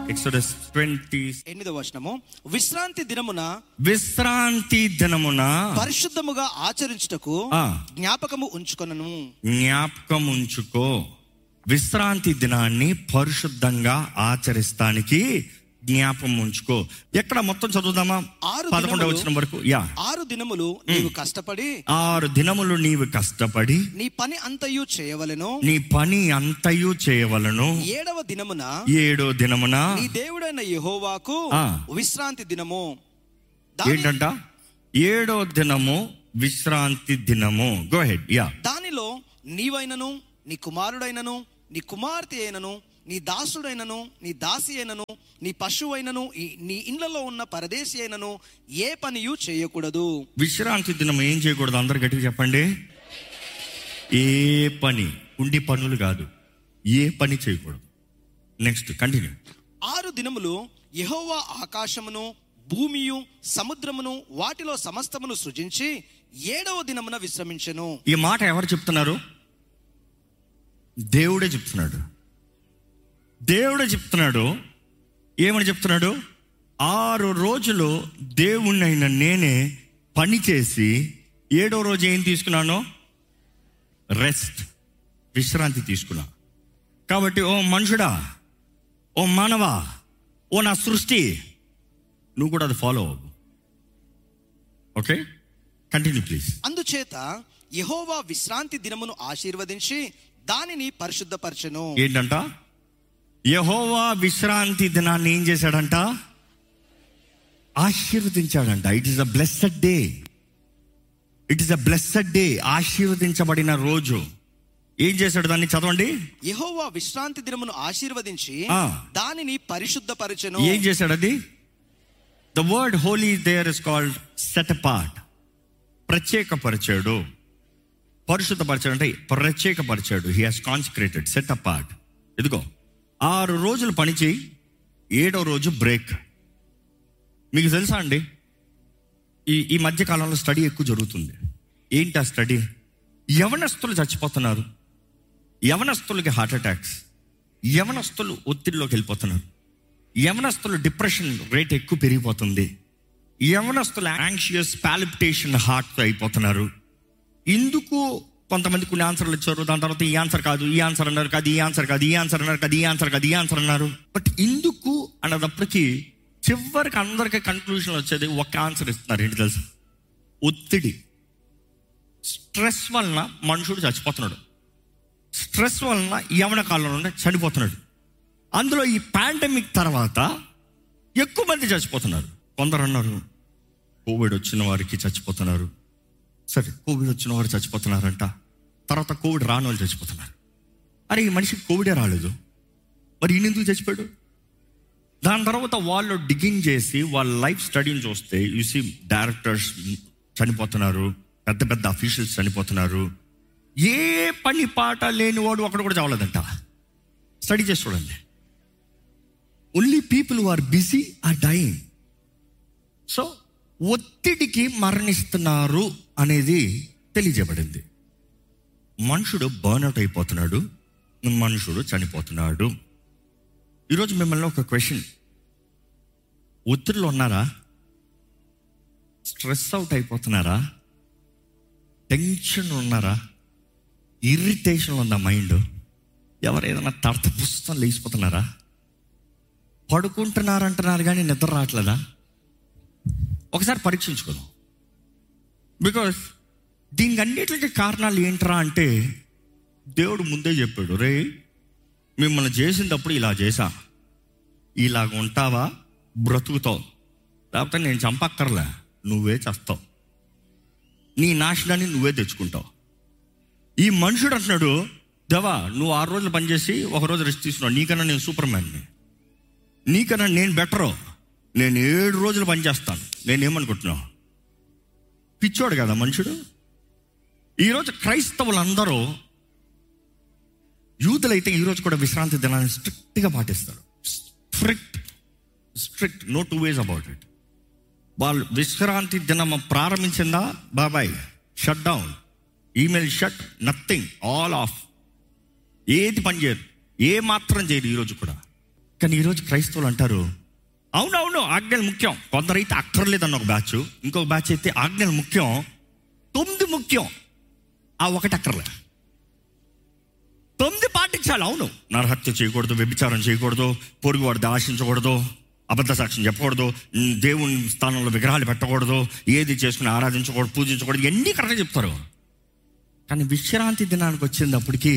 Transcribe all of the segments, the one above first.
Exodus twenty ఎనిమిదవ వచనము విశ్రాంతి దినమున విశ్రాంతి దినమున పరిశుద్ధముగా ఆచరించుటకు ఆ. జ్ఞాపకము ఉంచుకొనను జ్ఞాపకం ఉంచుకో విశ్రాంతి దినాన్ని పరిశుద్ధంగా ఆచరిస్తానికి జ్ఞాపకం ఉంచుకో ఎక్కడ మొత్తం చదువుదామా ఆరు పదకొండవ దినములు- వచ్చిన వరకు యా ఆరు దినములు నీవు కష్టపడి ఆరు దినములు నీవు కష్టపడి నీ పని అంతయు చేయవలెను నీ పని అంతయు చేయవలను ఏడవ దినమున ఏడో దినమున నీ దేవుడైన యెహోవాకు ఆ. విశ్రాంతి దినము దాని- ఏంటంట ఏడో దినము విశ్రాంతి దినము గో హెడ్ యా దానిలో నీవైనను నీ కుమారుడైనను నీ కుమార్తె అయినను నీ దాసుడైనను నీ దాసి అయినను నీ పశువైనను ఈ- నీ ఇండ్లలో ఉన్న పరదేశి అయినను ఏ పనియు చేయకూడదు విశ్రాంతి దినం ఏం చేయకూడదు అందరు గట్టిగా చెప్పండి ఏ పని ఉండి పనులు కాదు ఏ పని చేయకూడదు నెక్స్ట్ కంటిన్యూ ఆరు దినములు యెహోవా ఆకాశమును భూమియు సముద్రమును వాటిలో సమస్తమును సృజించి ఏడవ దినమున విశ్రమించెను ఈ మాట ఎవరు చెప్తున్నారు దేవుడే చెప్తున్నాడు దేవుడే చెప్తున్నాడు ఏమని చెప్తున్నాడు ఆరు రోజులు దేవుణ్ణైన నేనే పని చేసి ఏడో రోజు ఏం తీసుకున్నాను రెస్ట్ విశ్రాంతి తీసుకున్నా కాబట్టి ఓ మనుషుడా ఓ మానవా ఓ నా సృష్టి నువ్వు కూడా అది ఫాలో అవ్వు ఓకే కంటిన్యూ ప్లీజ్ అందుచేత యెహోవా విశ్రాంతి దినమును ఆశీర్వదించి దానిని పరిశుద్ధపరచెను ఏంటంట యహోవా విశ్రాంతి దినాన్ని ఏం చేశాడంట ఆశీర్వదించాడంట it is a blessed day it is a blessed day ఆశీర్వదించబడిన రోజు ఏం చేశాడు దాన్ని చదవండి యెహోవా విశ్రాంతి దినమును ఆశీర్వదించి ఆ. దానిని పరిశుద్ధపరచెను ఏం చేశాడు అది the word holy there is called set part ప్రత్యేకపరిచాడు పరిశుద్ధపరిచాడు అంటే ప్రత్యేకపరిచాడు he has concentrated set part ఇదిగో ఆరు రోజులు పని చేయి ఏడో రోజు బ్రేక్ మీకు తెలుసా అండి ఈ ఈ మధ్య కాలంలో స్టడీ ఎక్కువ జరుగుతుంది ఏంటి ఆ స్టడీ యవనస్తులు చచ్చిపోతున్నారు యవనస్తులకి హార్ట్ అటాక్స్ యవనస్తులు ఒత్తిడిలోకి వెళ్ళిపోతున్నారు యవనస్తులు డిప్రెషన్ రేట్ ఎక్కువ పెరిగిపోతుంది యవనస్తులు యాంగ్షియస్ పాలిపిటేషన్ హార్ట్ అయిపోతున్నారు ఇందుకు కొంతమంది కొన్ని ఆన్సర్లు ఇచ్చారు దాని తర్వాత ఈ ఆన్సర్ కాదు ఈ ఆన్సర్ అన్నారు కాదు ఈ ఆన్సర్ కాదు ఈ ఆన్సర్ అన్నారు కాదు ఈ ఆన్సర్ కాదు ఈ ఆన్సర్ అన్నారు బట్ ఇందుకు అన్నదప్పటికి చివరికి అందరికీ కన్క్లూజన్ వచ్చేది ఒక ఆన్సర్ ఇస్తున్నారు ఏంటి తెలుసా ఒత్తిడి స్ట్రెస్ వలన మనుషుడు చచ్చిపోతున్నాడు స్ట్రెస్ వలన యవన కాలంలోనే చనిపోతున్నాడు అందులో ఈ పాండమిక్ తర్వాత ఎక్కువ మంది చచ్చిపోతున్నారు కొందరు అన్నారు కోవిడ్ వచ్చిన వారికి చచ్చిపోతున్నారు సరే కోవిడ్ వచ్చిన వారు చచ్చిపోతున్నారంట తర్వాత కోవిడ్ రాని వాళ్ళు చచ్చిపోతున్నారు అరే ఈ మనిషికి కోవిడే రాలేదు మరి ఈయన ఎందుకు చచ్చిపోయాడు దాని తర్వాత వాళ్ళు డిగింగ్ చేసి వాళ్ళ లైఫ్ స్టడీని చూస్తే యూసి డైరెక్టర్స్ చనిపోతున్నారు పెద్ద పెద్ద అఫీషియల్స్ చనిపోతున్నారు ఏ పని పాట లేని వాడు అక్కడ కూడా చావలేదంట స్టడీ చేసి చూడండి only people are busy are dying so ఒత్తిడికి మరణిస్తున్నారు అనేది తెలియజేయబడింది మనుషుడు బర్న్అవుట్ అయిపోతున్నాడు మనుషుడు చనిపోతున్నాడు ఈరోజు మిమ్మల్ని ఒక క్వశ్చన్ ఒత్తిడిలో ఉన్నారా స్ట్రెస్ అవుట్ అయిపోతున్నారా టెన్షన్ ఉన్నారా ఇరిటేషన్ ఉందా మైండ్ ఎవరు ఏదైనా తడత పుస్తకం లేచిపోతున్నారా పడుకుంటున్నారంటున్నారు కానీ నిద్ర రావట్లేదా ఒకసారి పరీక్షించుకుందాం బికాస్ దీనికి అన్నిటికీ కారణాలు ఏంట్రా అంటే దేవుడు ముందే చెప్పాడు రే మిమ్మల్ని చేసినప్పుడు ఇలా చేశా ఇలాగ ఉంటావా బ్రతుకుతావు లేకపోతే నేను చంపక్కర్లే నువ్వే చేస్తావు నీ నాశనాన్ని నువ్వే తెచ్చుకుంటావు ఈ మనుషుడు అంటున్నాడు దేవా నువ్వు ఆరు రోజులు పనిచేసి ఒక రోజు రెస్ట్ తీసుకున్నావు నీకన్నా నేను సూపర్ మ్యాన్ని నీకన్నా నేను బెటరు నేను ఏడు రోజులు పనిచేస్తాను నేనేమనుకుంటున్నావు పిచ్చోడు కదా మనుషుడు ఈరోజు క్రైస్తవులందరూ యూతులైతే ఈరోజు కూడా విశ్రాంతి దినాన్ని స్ట్రిక్ట్గా పాటిస్తారు strict strict no two ways about it వాళ్ళు విశ్రాంతి దినం ప్రారంభించిందా బాబాయ్ shut down email shut nothing all off ఏది పని చేయరు ఏ మాత్రం చేయరు ఈరోజు కూడా కానీ ఈరోజు క్రైస్తవులు అంటారు అవునవును ఆజ్ఞలు ముఖ్యం కొందరైతే అక్కర్లేదన్న ఒక బ్యాచ్ ఇంకొక బ్యాచ్ అయితే ఆజ్ఞలు ముఖ్యం తొమ్మిది ముఖ్యం ఆ ఒకటి అక్కర్లే తొమ్మిది పాటించాలి అవును నరహత్య చేయకూడదు వ్యభిచారం చేయకూడదు పొరుగువాడిది ఆశించకూడదు అబద్ధ సాక్ష్యం చెప్పకూడదు ఉమ్, దేవుని స్థానంలో విగ్రహాలు పెట్టకూడదు ఏది చేసుకుని ఆరాధించకూడదు పూజించకూడదు ఎన్ని కరెక్ట్గా చెప్తారు కానీ విశ్రాంతి దినానికి వచ్చినప్పటికీ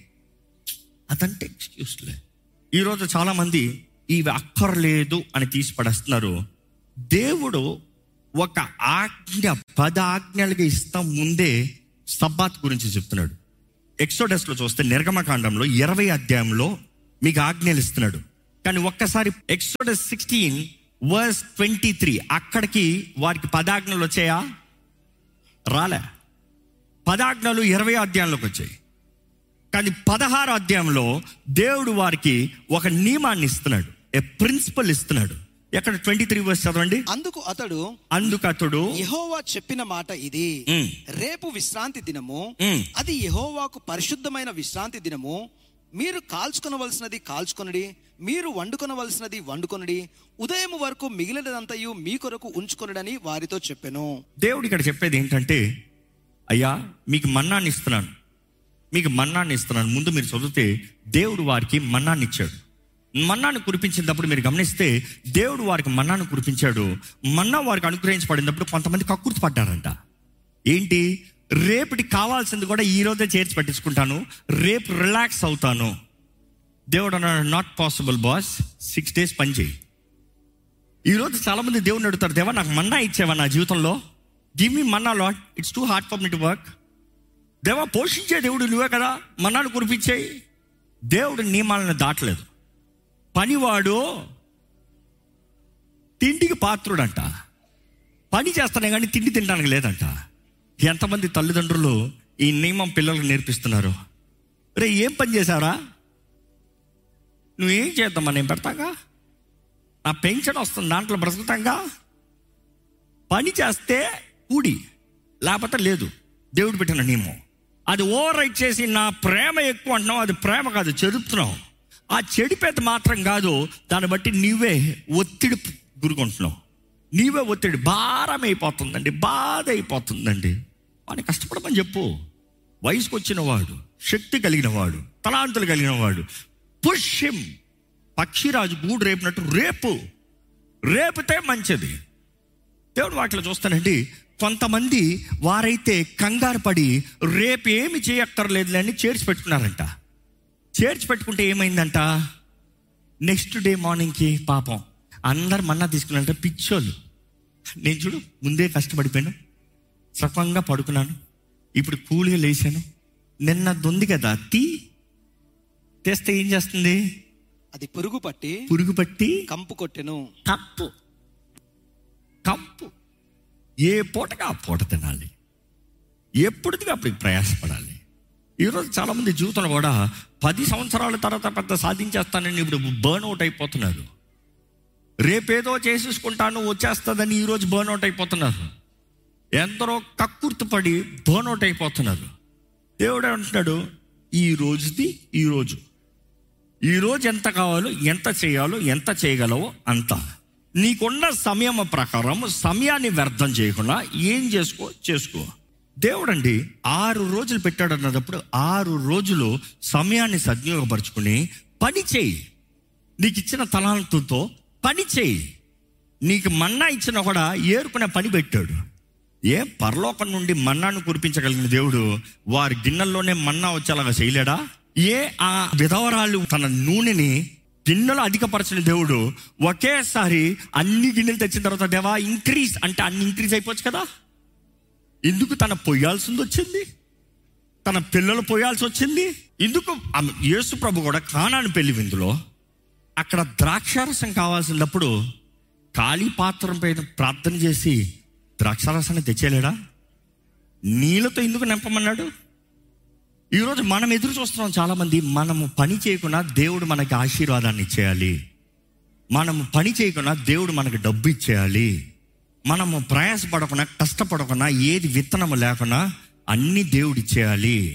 అదంటే ఎక్స్క్యూస్లే ఈరోజు చాలామంది ఇవి అక్కర్లేదు అని తీసి పడేస్తున్నారు దేవుడు ఒక ఆజ్ఞ పద ఆజ్ఞలుగా ఇస్తాం ముందే సబ్బాత్ గురించి చెప్తున్నాడు ఎక్సోడస్లో చూస్తే నిర్గమకాండంలో ఇరవై అధ్యాయంలో మీకు ఆజ్ఞలు ఇస్తున్నాడు కానీ ఒక్కసారి Exodus sixteen verse twenty three అక్కడికి వారికి పదాజ్ఞలు వచ్చాయా రాలే పదాజ్ఞలు ఇరవై అధ్యాయంలోకి వచ్చాయి కానీ పదహారు అధ్యాయంలో దేవుడు వారికి ఒక నియమాన్ని ఇస్తున్నాడు ఏ ప్రిన్సిపల్ ఇస్తున్నాడు ఎక్కడ ట్వంటీ త్రీ వర్స్ చదవండి అందుకు అతడు అందుకు అతడు యెహోవా చెప్పిన మాట ఇది ఉమ్. రేపు విశ్రాంతి దినము ఉమ్. అది యెహోవాకు పరిశుద్ధమైన విశ్రాంతి దినము మీరు కాల్చుకొనవలసినది కాల్చుకొనడి మీరు వండుకొనవలసినది వండుకొనడి ఉదయం వరకు మిగిలినదంతయు మీ కొరకు ఉంచుకొనడని వారితో చెప్పెను దేవుడు ఇక్కడ చెప్పేది ఏంటంటే అయ్యా మీకు మన్నాన్ని ఇస్తున్నాను మీకు మన్నాన్ని ఇస్తున్నాను ముందు మీరు చదివితే దేవుడు వారికి మన్నాన్ని ఇచ్చాడు మన్నాన్ని కురిపించినప్పుడు మీరు గమనిస్తే దేవుడు వారికి మన్నాను కురిపించాడు మన్నా వారికి అనుగ్రహించబడినప్పుడు కొంతమంది కక్కుర్తి పడ్డారంట ఏంటి రేపటికి కావాల్సింది కూడా ఈ రోజే చేర్చి పట్టించుకుంటాను రేపు రిలాక్స్ అవుతాను దేవుడు అన్నాడు not possible boss six days పని చేయి ఈరోజు చాలా మంది దేవుని అడుగుతారు దేవా నాకు మన్నా ఇచ్చావా నా జీవితంలో give me manna Lord it's too hard for me to work దేవా పోషించే దేవుడు నువ్వే కదా మన్నాను కురిపించేయి దేవుడు నియమాలను దాటలేదు పనివాడు తిండికి పాత్రుడంట పని చేస్తానే కానీ తిండి తినడానికి లేదంట ఎంతమంది తల్లిదండ్రులు ఈ నియమం పిల్లలకు నేర్పిస్తున్నారు రే ఏం పని చేశారా నువ్వేం చేద్దామా నేను పెడతాగా నా పెన్షన్ వస్తుంది దాంట్లో బ్రతుకుతాంగా పని చేస్తే కూడి లేకపోతే లేదు దేవుడు పెట్టిన నియమం అది ఓవర్ రైట్ చేసి నా ప్రేమ ఎక్కువ అంటున్నావు అది ప్రేమ కాదు చెడుపుతున్నావు ఆ చెడిపేత మాత్రం కాదు దాన్ని బట్టి నీవే ఒత్తిడి గురుకుంటున్నావు నీవే ఒత్తిడి భారం అయిపోతుందండి బాధ అయిపోతుందండి వాడిని కష్టపడమని చెప్పు వయసుకు వచ్చిన వాడు శక్తి కలిగిన వాడు తలాంతులు కలిగిన వాడు పుష్యం పక్షిరాజు గూడు రేపినట్టు రేపు రేపితే మంచిది దేవుడు వాటిలో చూస్తానండి కొంతమంది వారైతే కంగారు పడి రేపు ఏమి చేయక్కర్లేదు అని చేర్చి పెట్టుకున్నారంట చేర్చి పెట్టుకుంటే ఏమైందంట నెక్స్ట్ డే మార్నింగ్కి పాపం అందరు మన్నా తీసుకున్నారంట పిచ్చోళ్ళు నేను చూడు ముందే కష్టపడిపోయాను సఫంగా పడుకున్నాను ఇప్పుడు కూల్గా లేచాను నిన్న దొంది కదా తీ తెస్తే ఏం చేస్తుంది అది పురుగు పట్టి పురుగు పట్టి కంపు కొట్టెను కప్పు కప్పు ఏ పూటగా ఆ పూట తినాలి ఎప్పుడుదిగా అప్పటికి ప్రయాసపడాలి ఈరోజు చాలామంది జీవితంలో కూడా పది సంవత్సరాల తర్వాత పెద్ద సాధించేస్తానని ఇప్పుడు బర్న్ అవుట్ అయిపోతున్నారు రేపేదో చేసేసుకుంటాను వచ్చేస్తుందని ఈరోజు బర్న్ అవుట్ అయిపోతున్నారు ఎందరో కక్కుర్తిపడి బర్న్ అవుట్ అయిపోతున్నారు దేవుడు అంటున్నాడు ఈ రోజుది ఈ రోజు ఈ రోజు ఎంత కావాలో ఎంత చేయాలో ఎంత చేయగలవో అంత నీకున్న సమయం ప్రకారం సమయాన్ని వ్యర్థం చేయకుండా ఏం చేసుకో చేసుకో దేవుడండి ఆరు రోజులు పెట్టాడు అన్నప్పుడు ఆరు రోజులు సమయాన్ని సద్వినియోగపరుచుకుని పని చేయి నీకు ఇచ్చిన తలాంతుతో పని చేయి నీకు మన్నా ఇచ్చినా కూడా ఏరుకునే పని పెట్టాడు ఏ పరలోకం నుండి మన్నాను కురిపించగలిగిన దేవుడు వారి గిన్నెల్లోనే మన్నా వచ్చేలాగా చేయలేడా ఏ ఆ విధవరాలు తన నూనెని గిన్నెలో అధికపరచిన దేవుడు ఒకేసారి అన్ని గిన్నెలు తెచ్చిన తర్వాత దేవా ఇంక్రీజ్ అంటే అన్ని ఇంక్రీజ్ అయిపోవచ్చు కదా ఎందుకు తన పొయ్యాల్సింది వచ్చింది తన పిల్లలు పోయాల్సి వచ్చింది ఎందుకు ఆమె యేసు ప్రభు కూడా కానాని పెళ్లి విందులో అక్కడ ద్రాక్షారసం కావాల్సినప్పుడు ఖాళీ పాత్రం పైన ప్రార్థన చేసి ద్రాక్షారసాన్ని తెచ్చేలేడా నీళ్ళతో ఎందుకు నింపమన్నాడు ఈరోజు మనం ఎదురు చూస్తున్నాం చాలామంది మనము పని చేయకుండా దేవుడు మనకి ఆశీర్వాదాన్ని ఇచ్చేయాలి మనము పని చేయకుండా దేవుడు మనకి డబ్బు ఇచ్చేయాలి మనము ప్రయాసపడకుండా కష్టపడకుండా ఏది విత్తనము లేకుండా అన్ని దేవుడు ఇచ్చేయాలి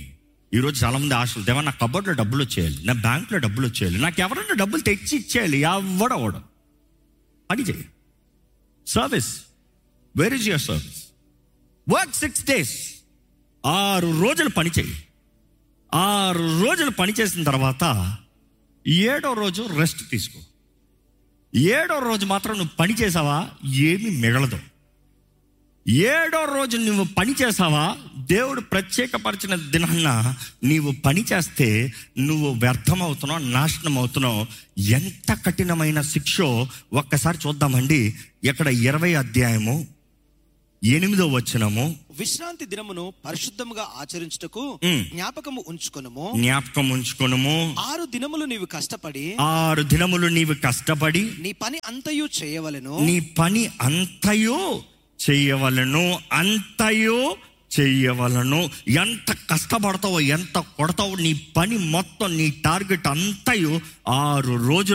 ఈరోజు చాలామంది ఆశలు దేవా నా కబోర్డ్లో డబ్బులు వచ్చేయాలి నా బ్యాంక్లో డబ్బులు వచ్చేయాలి నాకు ఎవరైనా డబ్బులు తెచ్చి ఇచ్చేయాలి ఎవడవడం పని చేయి service where is your service work six days ఆరు రోజులు పని చేయి ఆరు రోజులు పని చేసిన తర్వాత ఏడో రోజు రెస్ట్ తీసుకో ఏడో రోజు మాత్రం నువ్వు పని చేసావా ఏమీ మిగలదు ఏడో రోజు నువ్వు పని చేసావా దేవుడు ప్రత్యేకపరిచిన దినాన్న నీవు పని చేస్తే నువ్వు వ్యర్థమవుతున్నావు నాశనం అవుతున్నావు ఎంత కఠినమైన శిక్షో ఒక్కసారి చూద్దామండి ఇక్కడ ఇరవై అధ్యాయము ఎనిమిదో వచ్చినము విశ్రాంతి దినమును పరిశుద్ధముగా ఆచరించుటకు మ్. జ్ఞాపకము ఉంచుకొనుము జ్ఞాపకం ఉంచుకొనుము ఆరు దినములు నీవు కష్టపడి ఆరు దినములు నీవు కష్టపడి నీ పని అంతయు చేయవలెను నీ పని అంతయో చెయ్యవలను అంతయో చెయ్యవలను ఎంత కష్టపడతావో ఎంత కొడతావో నీ పని మొత్తం నీ టార్గెట్ అంతయు ఆరు రోజులు